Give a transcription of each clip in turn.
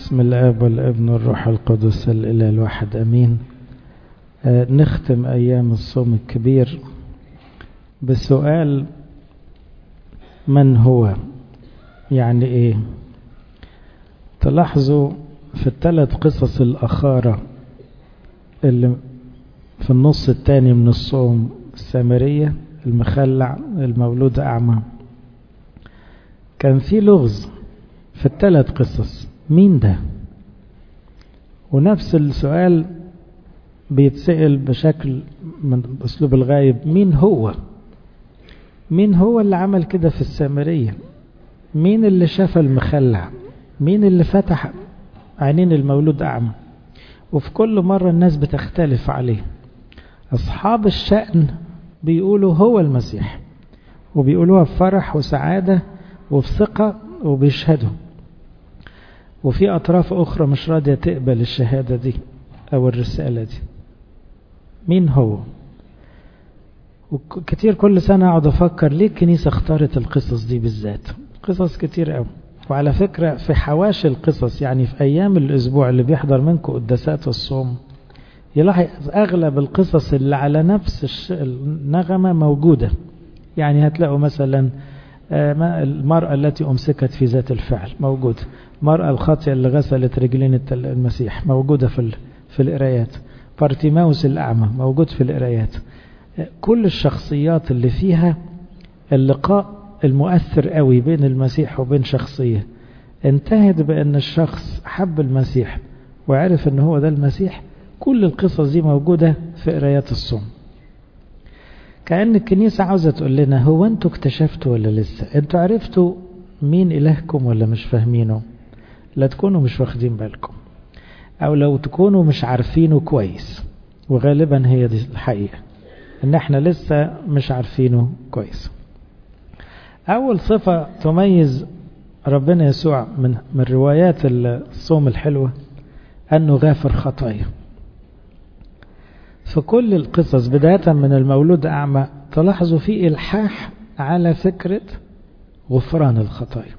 بسم الاب والابن والروح القدس الاله الواحد امين آه نختم ايام الصوم الكبير بسؤال من هو يعني ايه تلاحظوا في الثلاث قصص الاخاره اللي في النص الثاني من الصوم السامريه المخلع المولود اعمى كان في لغز في الثلاث قصص مين ده ونفس السؤال بيتسأل بشكل من أسلوب الغايب مين هو مين هو اللي عمل كده في السامرية مين اللي شاف المخلع مين اللي فتح عينين المولود أعمى وفي كل مرة الناس بتختلف عليه أصحاب الشأن بيقولوا هو المسيح وبيقولوها بفرح وسعادة وفي ثقة وبيشهدوا وفي أطراف أخرى مش راضية تقبل الشهادة دي أو الرسالة دي مين هو وكتير كل سنة أقعد أفكر ليه الكنيسة اختارت القصص دي بالذات قصص كتير قوي وعلى فكرة في حواشي القصص يعني في أيام الأسبوع اللي بيحضر منكم قداسات الصوم يلاحظ أغلب القصص اللي على نفس النغمة موجودة يعني هتلاقوا مثلا المرأة التي أمسكت في ذات الفعل موجودة المرأة الخاطئة اللي غسلت رجلين المسيح موجودة في في القرايات بارتيماوس الأعمى موجود في القرايات كل الشخصيات اللي فيها اللقاء المؤثر قوي بين المسيح وبين شخصية انتهت بأن الشخص حب المسيح وعرف أن هو ده المسيح كل القصص دي موجودة في قرايات الصوم كأن الكنيسة عاوزة تقول لنا هو انتوا اكتشفتوا ولا لسه انتوا عرفتوا مين إلهكم ولا مش فاهمينه لا تكونوا مش واخدين بالكم أو لو تكونوا مش عارفينه كويس وغالبا هي دي الحقيقة ان احنا لسه مش عارفينه كويس أول صفة تميز ربنا يسوع من من روايات الصوم الحلوة أنه غافر خطايا في كل القصص بداية من المولود أعمى تلاحظوا في إلحاح على فكرة غفران الخطايا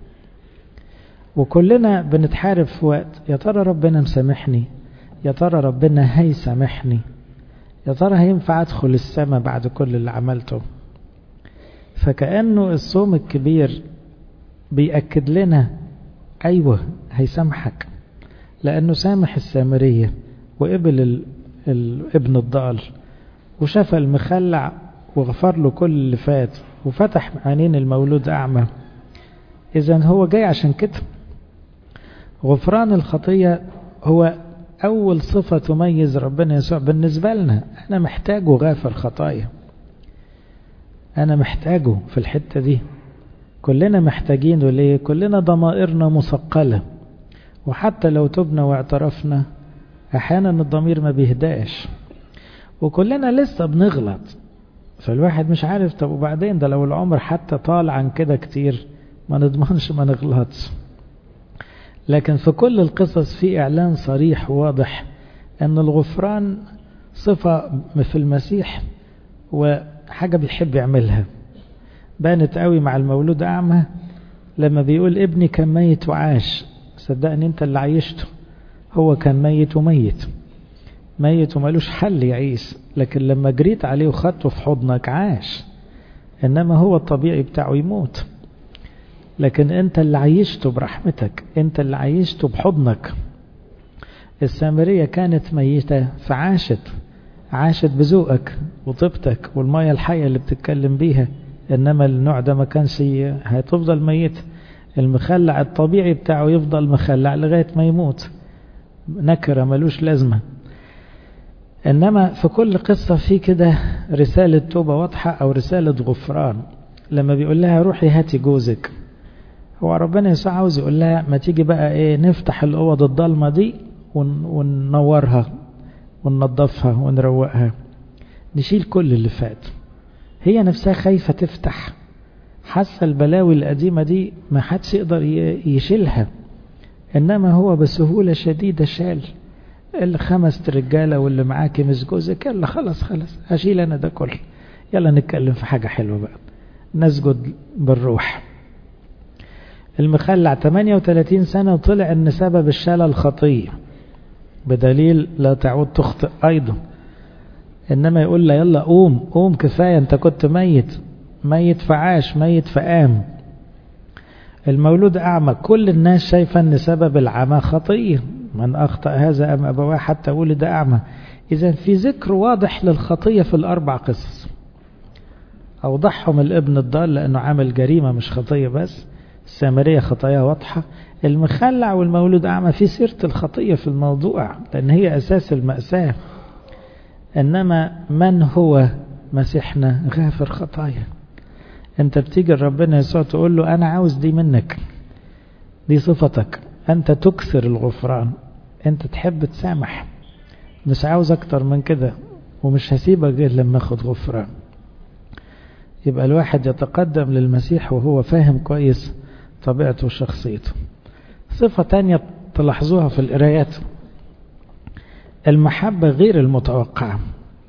وكلنا بنتحارب في وقت يا ترى ربنا مسامحني يا ترى ربنا هيسامحني يا ترى هينفع أدخل السماء بعد كل اللي عملته فكأنه الصوم الكبير بيأكد لنا أيوه هيسامحك لأنه سامح السامرية وقبل الابن الضال وشفى المخلع وغفر له كل اللي فات وفتح عينين المولود أعمى إذا هو جاي عشان كده غفران الخطية هو أول صفة تميز ربنا يسوع بالنسبة لنا أنا محتاجه غافر خطايا أنا محتاجه في الحتة دي كلنا محتاجينه ليه كلنا ضمائرنا مثقلة وحتى لو تبنا واعترفنا أحيانا الضمير ما بيهداش وكلنا لسه بنغلط فالواحد مش عارف طب وبعدين ده لو العمر حتى طال عن كده كتير ما نضمنش ما نغلطش لكن في كل القصص في إعلان صريح واضح أن الغفران صفة في المسيح وحاجة بيحب يعملها بانت قوي مع المولود أعمى لما بيقول ابني كان ميت وعاش صدقني انت اللي عيشته هو كان ميت وميت ميت ومالوش حل يعيش لكن لما جريت عليه وخدته في حضنك عاش انما هو الطبيعي بتاعه يموت لكن انت اللي عيشته برحمتك انت اللي عيشته بحضنك السامرية كانت ميتة فعاشت عاشت بذوقك وطيبتك والمية الحية اللي بتتكلم بيها انما النوع ده ما كانش هتفضل ميت المخلع الطبيعي بتاعه يفضل مخلع لغاية ما يموت نكرة ملوش لازمة إنما في كل قصة في كده رسالة توبة واضحة أو رسالة غفران لما بيقول لها روحي هاتي جوزك هو ربنا يسوع عاوز يقول لها ما تيجي بقى إيه نفتح الأوض الضلمة دي وننورها وننظفها ونروقها نشيل كل اللي فات هي نفسها خايفة تفتح حاسة البلاوي القديمة دي ما حدش يقدر يشيلها إنما هو بسهولة شديدة شال الخمس رجالة واللي معاك مش جوزك يلا خلاص خلاص هشيل أنا ده كله يلا نتكلم في حاجة حلوة بقى نسجد بالروح المخلع 38 سنة وطلع ان سبب الشلل خطية بدليل لا تعود تخطئ ايضا انما يقول له يلا قوم قوم كفاية انت كنت ميت ميت فعاش ميت فقام المولود أعمى كل الناس شايفة أن سبب العمى خطية من أخطأ هذا أم أبواه حتى ولد أعمى إذا في ذكر واضح للخطية في الأربع قصص أوضحهم الابن الضال لأنه عمل جريمة مش خطية بس السامرية خطايا واضحة المخلع والمولود أعمى في سيرة الخطية في الموضوع لأن هي أساس المأساة إنما من هو مسيحنا غافر خطايا انت بتيجي لربنا يسوع تقول له انا عاوز دي منك دي صفتك انت تكثر الغفران انت تحب تسامح مش عاوز اكتر من كده ومش هسيبك غير لما اخد غفران يبقى الواحد يتقدم للمسيح وهو فاهم كويس طبيعته وشخصيته صفة تانية تلاحظوها في القرايات المحبة غير المتوقعة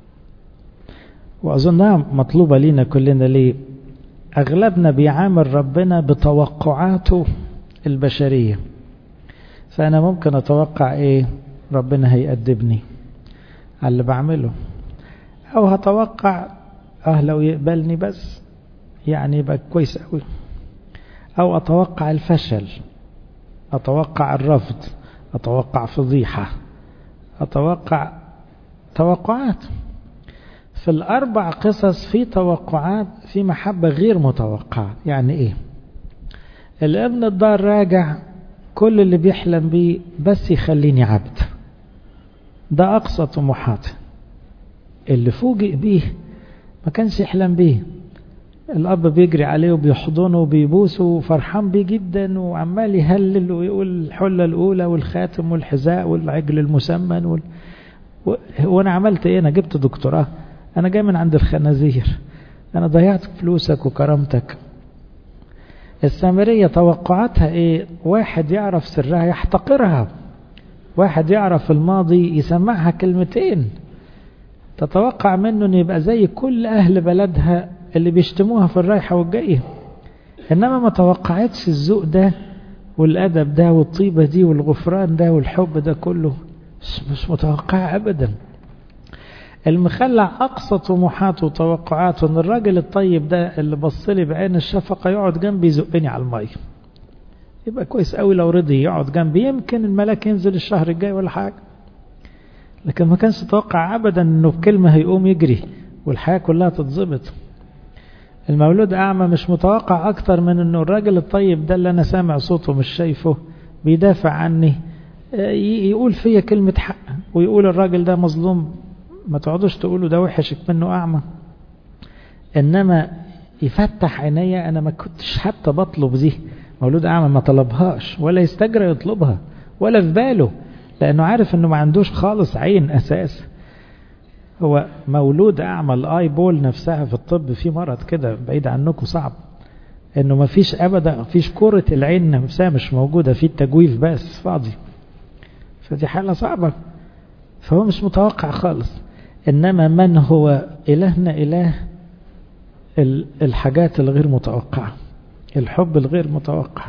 وأظنها مطلوبة لينا كلنا ليه أغلبنا بيعامل ربنا بتوقعاته البشرية فأنا ممكن أتوقع إيه ربنا هيأدبني على اللي بعمله أو هتوقع أه لو يقبلني بس يعني يبقى كويس أوي أو أتوقع الفشل أتوقع الرفض أتوقع فضيحة أتوقع توقعات في الأربع قصص في توقعات في محبة غير متوقعة يعني إيه الابن الضال راجع كل اللي بيحلم بيه بس يخليني عبد ده أقصى طموحاته اللي فوجئ بيه ما كانش يحلم بيه الأب بيجري عليه وبيحضنه وبيبوسه وفرحان بيه جدا وعمال يهلل ويقول الحلة الأولى والخاتم والحذاء والعجل المسمن وال... و... وأنا عملت إيه أنا جبت دكتوراه أنا جاي من عند الخنازير أنا ضيعت فلوسك وكرامتك السامرية توقعاتها إيه واحد يعرف سرها يحتقرها واحد يعرف الماضي يسمعها كلمتين تتوقع منه أن يبقى زي كل أهل بلدها اللي بيشتموها في الرايحة والجاية إنما ما توقعتش الذوق ده والأدب ده والطيبة دي والغفران ده والحب ده كله مش, مش متوقع أبدا المخلع أقصى طموحاته وتوقعاته أن الراجل الطيب ده اللي بصلي بعين الشفقة يقعد جنبي يزقني على المية يبقى كويس قوي لو رضي يقعد جنبي يمكن الملاك ينزل الشهر الجاي ولا حاجة لكن ما كانش يتوقع أبدا أنه بكلمة هيقوم يجري والحياة كلها تتظبط المولود أعمى مش متوقع أكتر من أنه الراجل الطيب ده اللي أنا سامع صوته مش شايفه بيدافع عني يقول فيا كلمة حق ويقول الراجل ده مظلوم ما تقعدوش تقولوا ده وحشك منه أعمى إنما يفتح عينيا أنا ما كنتش حتى بطلب دي مولود أعمى ما طلبهاش ولا يستجرى يطلبها ولا في باله لأنه عارف أنه ما عندوش خالص عين أساس هو مولود أعمى الآي بول نفسها في الطب في مرض كده بعيد عنكم صعب انه ما فيش ابدا ما فيش كرة العين نفسها مش موجودة في التجويف بس فاضي فدي حالة صعبة فهو مش متوقع خالص انما من هو الهنا اله الحاجات الغير متوقعة الحب الغير متوقع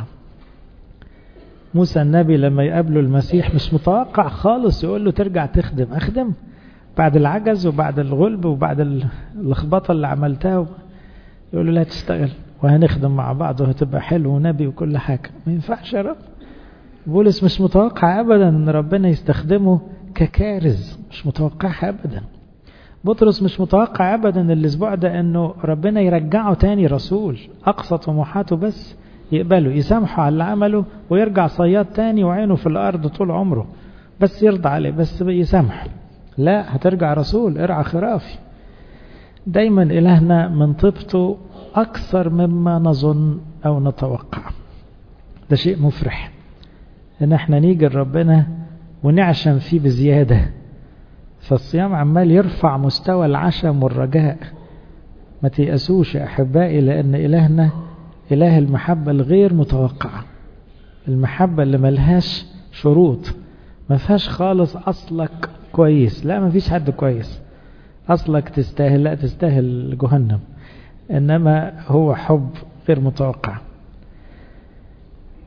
موسى النبي لما يقابله المسيح مش متوقع خالص يقول له ترجع تخدم اخدم بعد العجز وبعد الغلب وبعد اللخبطة اللي عملتها يقول له لا تشتغل وهنخدم مع بعض وهتبقى حلو ونبي وكل حاجة ما ينفعش يا رب بولس مش متوقع أبدا أن ربنا يستخدمه ككارز مش متوقعها أبدا بطرس مش متوقع أبدا الأسبوع ده أنه ربنا يرجعه تاني رسول أقصى طموحاته بس يقبله يسامحه على اللي عمله ويرجع صياد تاني وعينه في الأرض طول عمره بس يرضى عليه بس يسامحه لا هترجع رسول ارعى خرافي دايما إلهنا من طيبته أكثر مما نظن أو نتوقع ده شيء مفرح إن احنا نيجي لربنا ونعشم فيه بزيادة فالصيام عمال يرفع مستوى العشم والرجاء ما تيأسوش يا أحبائي لأن إلهنا إله المحبة الغير متوقعة المحبة اللي ملهاش شروط ما فيهاش خالص أصلك كويس لا ما فيش حد كويس أصلك تستاهل لا تستاهل جهنم إنما هو حب غير متوقع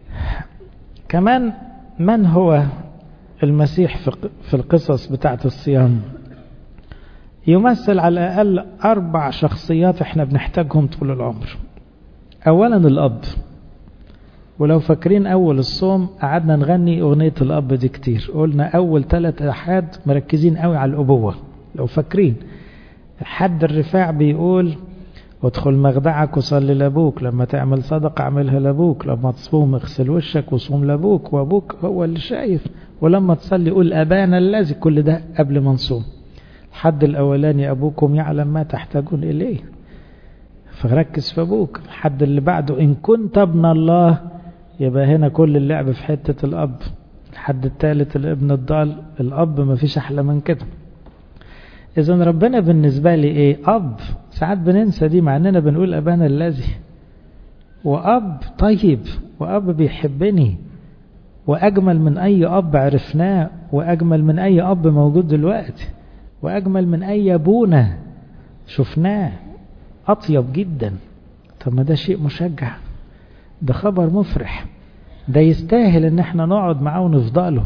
كمان من هو المسيح في القصص بتاعت الصيام يمثل على الأقل أربع شخصيات احنا بنحتاجهم طول العمر أولا الأب ولو فاكرين أول الصوم قعدنا نغني أغنية الأب دي كتير قلنا أول ثلاث أحاد مركزين قوي على الأبوة لو فاكرين حد الرفاع بيقول وادخل مخدعك وصلي لابوك لما تعمل صدقة اعملها لابوك لما تصوم اغسل وشك وصوم لابوك وابوك هو اللي شايف ولما تصلي قول أبانا الذي كل ده قبل ما نصوم الحد الأولاني أبوكم يعلم ما تحتاجون إليه فركز في أبوك الحد اللي بعده إن كنت ابن الله يبقى هنا كل اللعب في حتة الأب الحد الثالث الابن الضال الأب ما فيش أحلى من كده إذا ربنا بالنسبة لي إيه أب ساعات بننسى دي مع أننا بنقول أبانا الذي وأب طيب وأب بيحبني وأجمل من أي أب عرفناه وأجمل من أي أب موجود دلوقتي وأجمل من أي أبونا شفناه أطيب جدا طب ما ده شيء مشجع ده خبر مفرح ده يستاهل ان احنا نقعد معاه ونفضله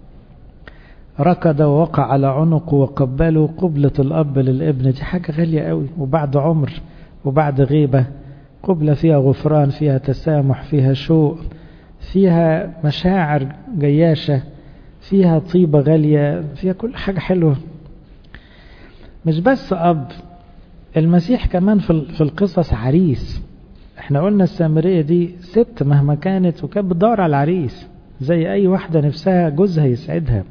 ركض ووقع على عنقه وقبله قبلة الأب للابن دي حاجة غالية قوي وبعد عمر وبعد غيبة قبلة فيها غفران فيها تسامح فيها شوق فيها مشاعر جياشة فيها طيبة غالية فيها كل حاجة حلوة مش بس أب المسيح كمان في القصص عريس احنا قلنا السامرية دي ست مهما كانت وكانت بتدور على العريس زي أي واحدة نفسها جوزها يسعدها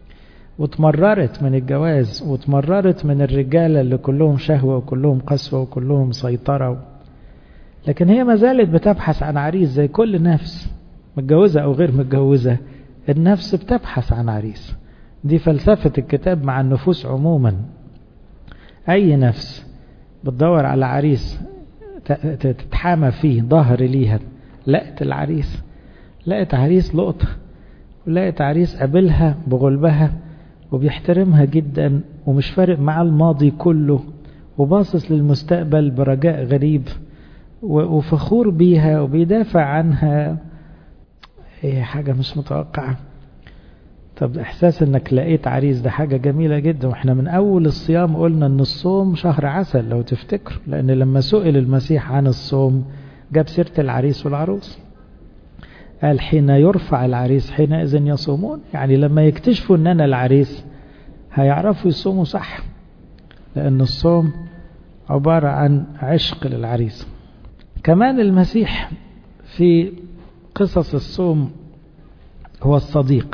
وتمررت من الجواز وتمررت من الرجالة اللي كلهم شهوة وكلهم قسوة وكلهم سيطرة لكن هي ما زالت بتبحث عن عريس زي كل نفس متجوزة أو غير متجوزة النفس بتبحث عن عريس دي فلسفة الكتاب مع النفوس عموما أي نفس بتدور على عريس تتحامى فيه ظهر ليها لقت العريس لقت عريس لقطة ولقت عريس قابلها بغلبها وبيحترمها جدا ومش فارق معاه الماضي كله وباصص للمستقبل برجاء غريب وفخور بيها وبيدافع عنها هي حاجة مش متوقعة طب احساس انك لقيت عريس ده حاجة جميلة جدا واحنا من اول الصيام قلنا ان الصوم شهر عسل لو تفتكروا لان لما سئل المسيح عن الصوم جاب سيرة العريس والعروس قال حين يرفع العريس حينئذ يصومون يعني لما يكتشفوا ان انا العريس هيعرفوا يصوموا صح لان الصوم عبارة عن عشق للعريس كمان المسيح في قصص الصوم هو الصديق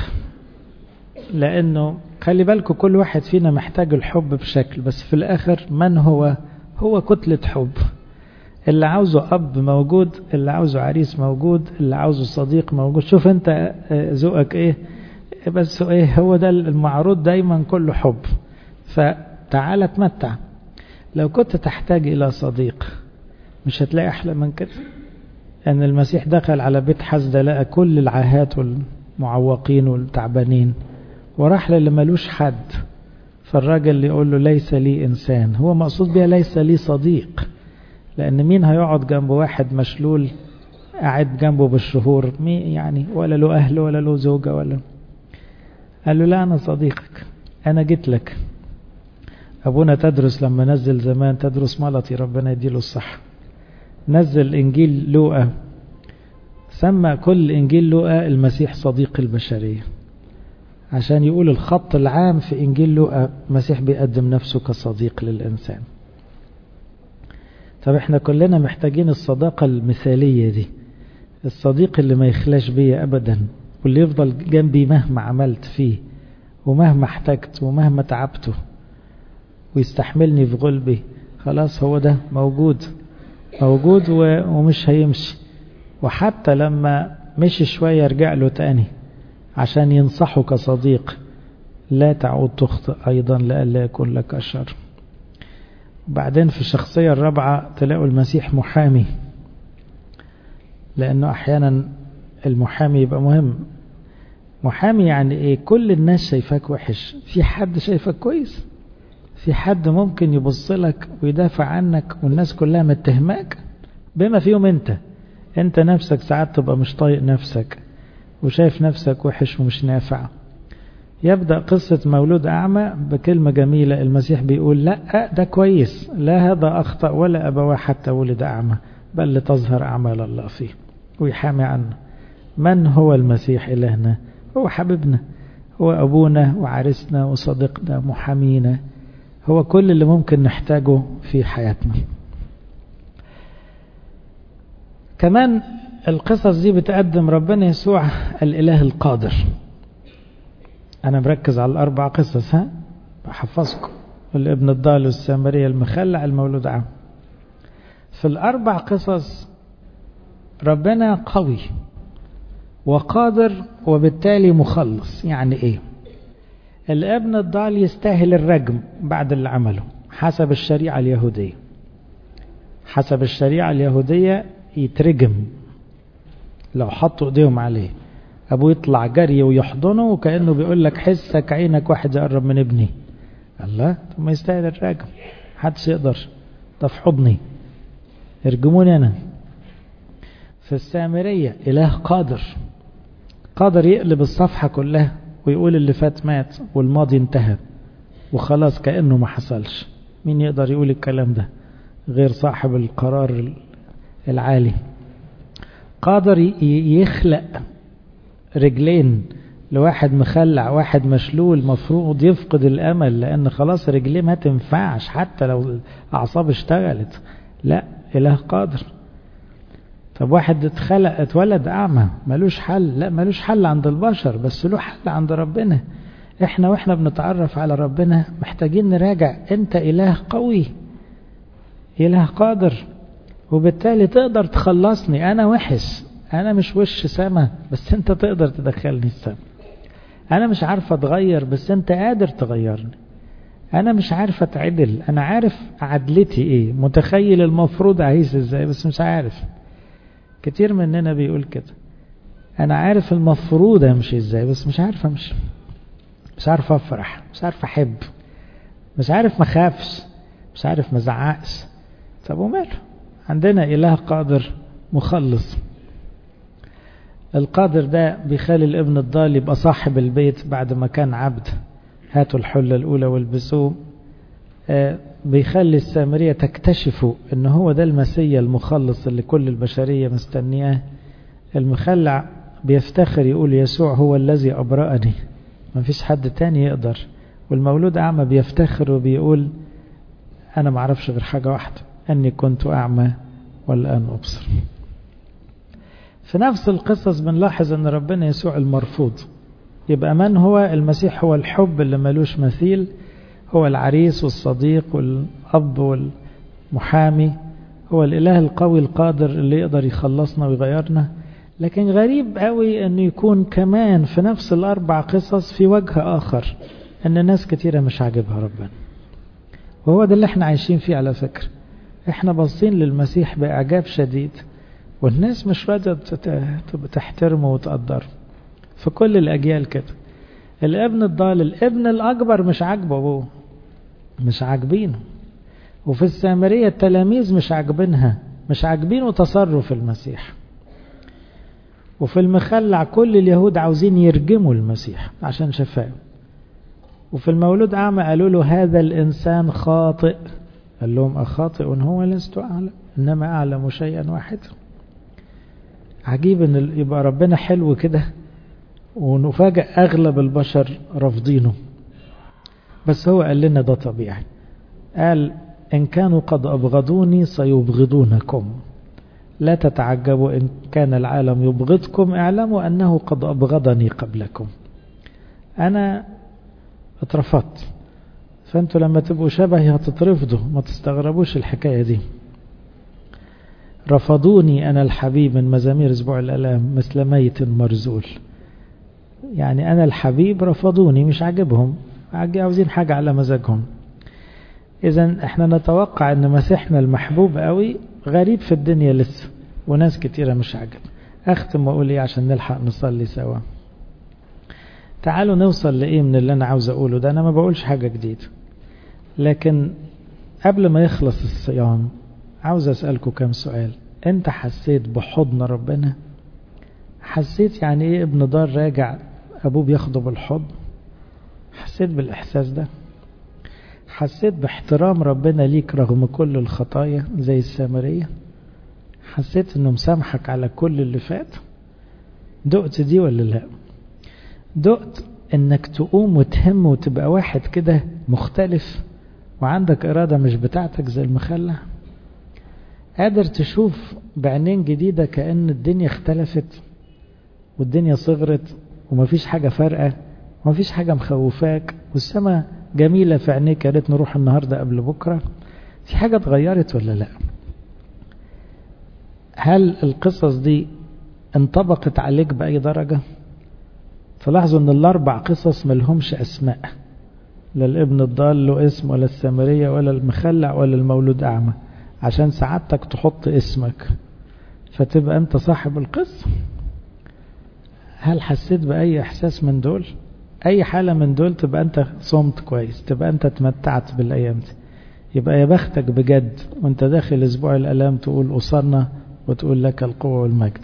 لأنه خلي بالكم كل واحد فينا محتاج الحب بشكل بس في الآخر من هو هو كتلة حب اللي عاوزه أب موجود اللي عاوزه عريس موجود اللي عاوزه صديق موجود شوف أنت ذوقك إيه بس إيه هو ده المعروض دايما كله حب فتعال اتمتع لو كنت تحتاج إلى صديق مش هتلاقي أحلى من كده أن المسيح دخل على بيت حزدة لقى كل العاهات والمعوقين والتعبانين وراح للي ملوش حد فالراجل اللي يقول له ليس لي إنسان هو مقصود بها ليس لي صديق لأن مين هيقعد جنب واحد مشلول قاعد جنبه بالشهور مين يعني ولا له أهل ولا له زوجة ولا قال له لا أنا صديقك أنا جيت لك أبونا تدرس لما نزل زمان تدرس ملطي ربنا يديله الصحة نزل إنجيل لوقا سمى كل إنجيل لوقا المسيح صديق البشرية عشان يقول الخط العام في إنجيل لوقا المسيح بيقدم نفسه كصديق للإنسان طب احنا كلنا محتاجين الصداقة المثالية دي الصديق اللي ما يخلاش بيا أبدا واللي يفضل جنبي مهما عملت فيه ومهما احتجت ومهما تعبته ويستحملني في غلبي خلاص هو ده موجود موجود ومش هيمشي وحتى لما مشي شوية يرجع له تاني عشان ينصحه كصديق لا تعود تخطئ أيضا لألا يكون لك الشر وبعدين في الشخصية الرابعة تلاقوا المسيح محامي لأنه أحيانا المحامي يبقى مهم محامي يعني إيه كل الناس شايفاك وحش في حد شايفك كويس في حد ممكن يبص لك ويدافع عنك والناس كلها متهماك بما فيهم انت انت نفسك ساعات تبقى مش طايق نفسك وشايف نفسك وحش ومش نافع يبدأ قصة مولود أعمى بكلمة جميلة المسيح بيقول لا ده كويس لا هذا أخطأ ولا أبواه حتى ولد أعمى بل لتظهر أعمال الله فيه ويحامي عنه من هو المسيح إلهنا هو حبيبنا هو أبونا وعرسنا وصديقنا محامينا هو كل اللي ممكن نحتاجه في حياتنا كمان القصص دي بتقدم ربنا يسوع الإله القادر أنا مركز على الأربع قصص ها بحفظكم الابن الضال والسامرية المخلع المولود عام في الأربع قصص ربنا قوي وقادر وبالتالي مخلص يعني ايه الابن الضال يستاهل الرجم بعد اللي عمله حسب الشريعة اليهودية حسب الشريعة اليهودية يترجم لو حطوا ايديهم عليه ابوه يطلع جري ويحضنه وكأنه بيقول لك حسك عينك واحد يقرب من ابني الله طب ما يستاهل الرجم محدش يقدر ده في حضني ارجموني انا في السامرية اله قادر قادر يقلب الصفحة كلها ويقول اللي فات مات والماضي انتهى وخلاص كأنه ما حصلش مين يقدر يقول الكلام ده غير صاحب القرار العالي قادر يخلق رجلين لواحد مخلع واحد مشلول مفروض يفقد الامل لان خلاص رجليه ما تنفعش حتى لو الاعصاب اشتغلت لا اله قادر طب واحد اتخلق اتولد اعمى ملوش حل لا ملوش حل عند البشر بس له حل عند ربنا احنا واحنا بنتعرف على ربنا محتاجين نراجع انت اله قوي اله قادر وبالتالي تقدر تخلصني انا وحش انا مش وش سما بس انت تقدر تدخلني السما انا مش عارف اتغير بس انت قادر تغيرني انا مش عارف اتعدل انا عارف عدلتي ايه متخيل المفروض اعيش ازاي بس مش عارف كتير مننا بيقول كده انا عارف المفروض امشي ازاي بس مش عارف امشي مش عارف افرح مش عارف احب مش عارف ما خافش مش عارف ما زعقش طب وماله عندنا اله قادر مخلص القادر ده بيخلي الابن الضال يبقى صاحب البيت بعد ما كان عبد هاتوا الحلة الأولى والبسوه آه بيخلي السامرية تكتشفوا ان هو ده المسيا المخلص اللي كل البشرية مستنياه المخلع بيفتخر يقول يسوع هو الذي أبرأني ما فيش حد تاني يقدر والمولود أعمى بيفتخر وبيقول أنا ما اعرفش غير حاجة واحدة أني كنت أعمى والآن أبصر في نفس القصص بنلاحظ أن ربنا يسوع المرفوض يبقى من هو المسيح هو الحب اللي ملوش مثيل هو العريس والصديق والأب والمحامي هو الإله القوي القادر اللي يقدر يخلصنا ويغيرنا لكن غريب قوي أنه يكون كمان في نفس الأربع قصص في وجه آخر أن ناس كتيرة مش عاجبها ربنا وهو ده اللي احنا عايشين فيه على فكرة احنا باصين للمسيح بإعجاب شديد والناس مش راضية تحترمه وتقدره في كل الأجيال كده الابن الضال الابن الأكبر مش عاجبه أبوه مش عاجبينه وفي السامرية التلاميذ مش عاجبينها مش عاجبينه تصرف المسيح وفي المخلع كل اليهود عاوزين يرجموا المسيح عشان شفاه وفي المولود أعمى قالوا له هذا الإنسان خاطئ قال لهم أخاطئ هو لست أعلم إنما أعلم شيئا واحدا عجيب ان يبقى ربنا حلو كده ونفاجئ اغلب البشر رافضينه بس هو قال لنا ده طبيعي قال ان كانوا قد ابغضوني سيبغضونكم لا تتعجبوا ان كان العالم يبغضكم اعلموا انه قد ابغضني قبلكم انا اترفضت فانتوا لما تبقوا شبهي هتترفضوا ما تستغربوش الحكايه دي رفضوني أنا الحبيب من مزامير أسبوع الألام مثل ميت مرزول يعني أنا الحبيب رفضوني مش عاجبهم عاوزين حاجة على مزاجهم إذا احنا نتوقع أن مسيحنا المحبوب قوي غريب في الدنيا لسه وناس كتيرة مش عاجب أختم وأقول إيه عشان نلحق نصلي سوا تعالوا نوصل لإيه من اللي أنا عاوز أقوله ده أنا ما بقولش حاجة جديدة لكن قبل ما يخلص الصيام عاوز أسألكم كم سؤال أنت حسيت بحضن ربنا حسيت يعني ايه ابن ضال راجع ابوه بياخده بالحضن حسيت بالاحساس ده حسيت باحترام ربنا ليك رغم كل الخطايا زي السامرية حسيت انه مسامحك على كل اللي فات دقت دي ولا لا دقت انك تقوم وتهم وتبقى واحد كده مختلف وعندك ارادة مش بتاعتك زي المخلع قادر تشوف بعينين جديدة كأن الدنيا اختلفت والدنيا صغرت ومفيش حاجة فارقة ومفيش حاجة مخوفاك والسماء جميلة في عينيك يا ريت نروح النهاردة قبل بكرة في حاجة اتغيرت ولا لا هل القصص دي انطبقت عليك بأي درجة فلاحظوا ان الاربع قصص ملهمش اسماء لا الابن الضال له اسم ولا السامرية ولا المخلع ولا المولود اعمى عشان سعادتك تحط اسمك فتبقى انت صاحب القصة هل حسيت بأي احساس من دول اي حالة من دول تبقى انت صمت كويس تبقى انت تمتعت بالايام دي يبقى يا بختك بجد وانت داخل اسبوع الالام تقول اصرنا وتقول لك القوة والمجد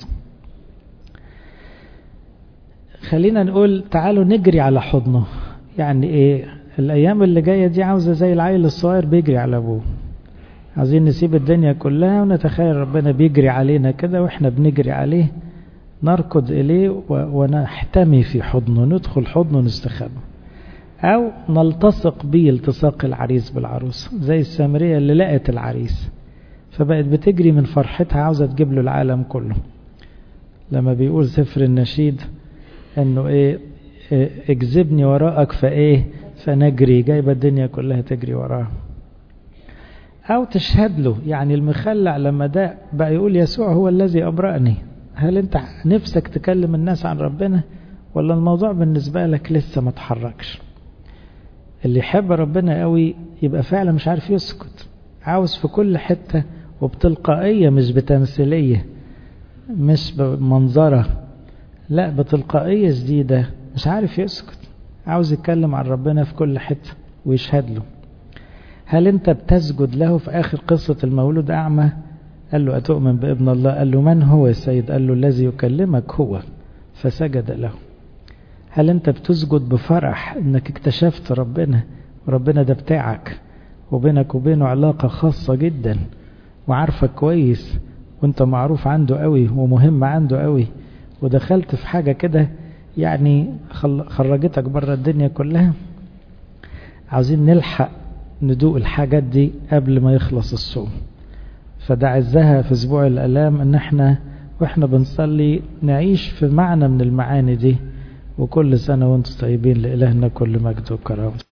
خلينا نقول تعالوا نجري على حضنه يعني ايه الايام اللي جاية دي عاوزة زي العيل الصغير بيجري على ابوه عايزين نسيب الدنيا كلها ونتخيل ربنا بيجري علينا كده واحنا بنجري عليه نركض إليه ونحتمي في حضنه ندخل حضنه نستخبى أو نلتصق به التصاق العريس بالعروس زي السامرية اللي لقت العريس فبقت بتجري من فرحتها عاوزة تجيب له العالم كله لما بيقول سفر النشيد انه ايه, إيه اجذبني وراءك فايه فنجري جايبة الدنيا كلها تجري وراه او تشهد له يعني المخلع لما ده بقى يقول يسوع هو الذي ابرأني هل انت نفسك تكلم الناس عن ربنا ولا الموضوع بالنسبة لك لسه ما تحركش اللي يحب ربنا قوي يبقى فعلا مش عارف يسكت عاوز في كل حتة وبتلقائية مش بتمثيلية مش بمنظرة لا بتلقائية جديدة مش عارف يسكت عاوز يتكلم عن ربنا في كل حتة ويشهد له هل انت بتسجد له في اخر قصة المولود اعمى قال له أتؤمن بابن الله قال له من هو السيد قال له الذي يكلمك هو فسجد له هل أنت بتسجد بفرح أنك اكتشفت ربنا وربنا ده بتاعك وبينك وبينه علاقة خاصة جدا وعارفك كويس وانت معروف عنده قوي ومهم عنده قوي ودخلت في حاجة كده يعني خرجتك بره الدنيا كلها عاوزين نلحق ندوق الحاجات دي قبل ما يخلص الصوم فده عزها في اسبوع الالام ان احنا واحنا بنصلي نعيش في معنى من المعاني دي وكل سنة وانتم طيبين لإلهنا كل مجد وكرامة